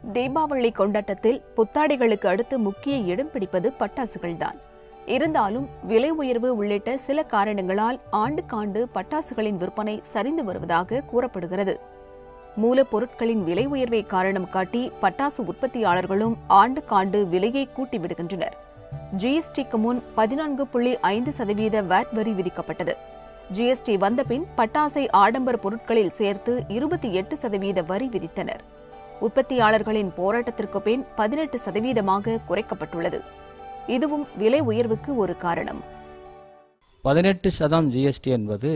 தீபாவளி கொண்டாட்டத்தில் புத்தாடைகளுக்கு அடுத்து முக்கிய இடம் பிடிப்பது பட்டாசுகள்தான் இருந்தாலும் விலை உயர்வு உள்ளிட்ட சில காரணங்களால் ஆண்டுக்காண்டு பட்டாசுகளின் விற்பனை சரிந்து வருவதாக கூறப்படுகிறது மூலப்பொருட்களின் விலை உயர்வை காரணம் காட்டி பட்டாசு உற்பத்தியாளர்களும் ஆண்டுக்காண்டு விலையை கூட்டி விடுகின்றனர் ஜிஎஸ்டிக்கு முன் பதினான்கு புள்ளி ஐந்து சதவீத வாட் வரி விதிக்கப்பட்டது ஜிஎஸ்டி வந்தபின் பட்டாசை ஆடம்பர பொருட்களில் சேர்த்து இருபத்தி எட்டு சதவீத வரி விதித்தனர் உற்பத்தியாளர்களின் போராட்டத்திற்கு பின் பதினெட்டு சதவீதமாக குறைக்கப்பட்டுள்ளது இதுவும் விலை உயர்வுக்கு ஒரு காரணம் பதினெட்டு சதம் ஜிஎஸ்டி என்பது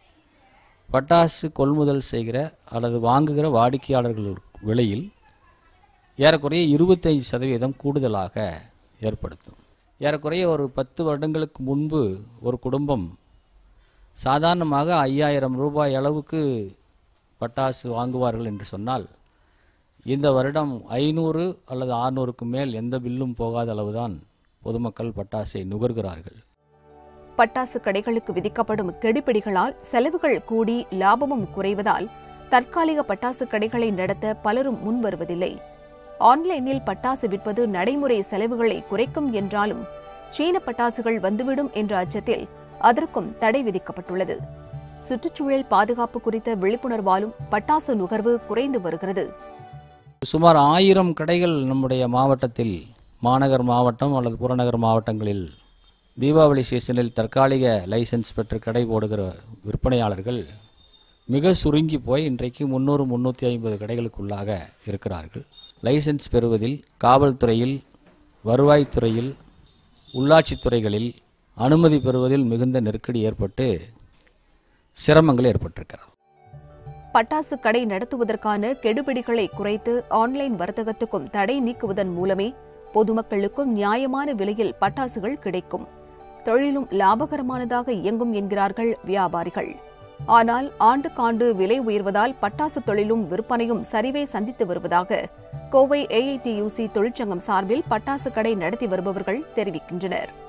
பட்டாசு கொள்முதல் செய்கிற அல்லது வாங்குகிற வாடிக்கையாளர்கள் விலையில் ஏறக்குறைய இருபத்தைந்து சதவீதம் கூடுதலாக ஏற்படுத்தும் ஏறக்குறைய ஒரு பத்து வருடங்களுக்கு முன்பு ஒரு குடும்பம் சாதாரணமாக ஐயாயிரம் ரூபாய் அளவுக்கு பட்டாசு வாங்குவார்கள் என்று சொன்னால் இந்த வருடம் ஐநூறு அல்லது ஆறுநூறுக்கு மேல் எந்த பில்லும் போகாத அளவுதான் பொதுமக்கள் பட்டாசை நுகர்கிறார்கள் பட்டாசு கடைகளுக்கு விதிக்கப்படும் கெடுபிடிகளால் செலவுகள் கூடி லாபமும் குறைவதால் தற்காலிக பட்டாசு கடைகளை நடத்த பலரும் முன்வருவதில்லை ஆன்லைனில் பட்டாசு விற்பது நடைமுறை செலவுகளை குறைக்கும் என்றாலும் சீன பட்டாசுகள் வந்துவிடும் என்ற அச்சத்தில் அதற்கும் தடை விதிக்கப்பட்டுள்ளது சுற்றுச்சூழல் பாதுகாப்பு குறித்த விழிப்புணர்வாலும் பட்டாசு நுகர்வு குறைந்து வருகிறது சுமார் ஆயிரம் கடைகள் நம்முடைய மாவட்டத்தில் மாநகர் மாவட்டம் அல்லது புறநகர் மாவட்டங்களில் தீபாவளி சீசனில் தற்காலிக லைசென்ஸ் பெற்று கடை போடுகிற விற்பனையாளர்கள் மிக சுருங்கி போய் இன்றைக்கு முந்நூறு முந்நூற்றி ஐம்பது கடைகளுக்குள்ளாக இருக்கிறார்கள் லைசென்ஸ் பெறுவதில் காவல்துறையில் வருவாய்த்துறையில் உள்ளாட்சித் துறைகளில் அனுமதி பெறுவதில் மிகுந்த நெருக்கடி ஏற்பட்டு சிரமங்கள் ஏற்பட்டிருக்கிறது பட்டாசு கடை நடத்துவதற்கான கெடுபிடிகளை குறைத்து ஆன்லைன் வர்த்தகத்துக்கும் தடை நீக்குவதன் மூலமே பொதுமக்களுக்கும் நியாயமான விலையில் பட்டாசுகள் கிடைக்கும் தொழிலும் லாபகரமானதாக இயங்கும் என்கிறார்கள் வியாபாரிகள் ஆனால் ஆண்டுக்காண்டு விலை உயர்வதால் பட்டாசு தொழிலும் விற்பனையும் சரிவை சந்தித்து வருவதாக கோவை ஏஐடியூசி தொழிற்சங்கம் சார்பில் பட்டாசு கடை நடத்தி வருபவர்கள் தெரிவிக்கின்றனர்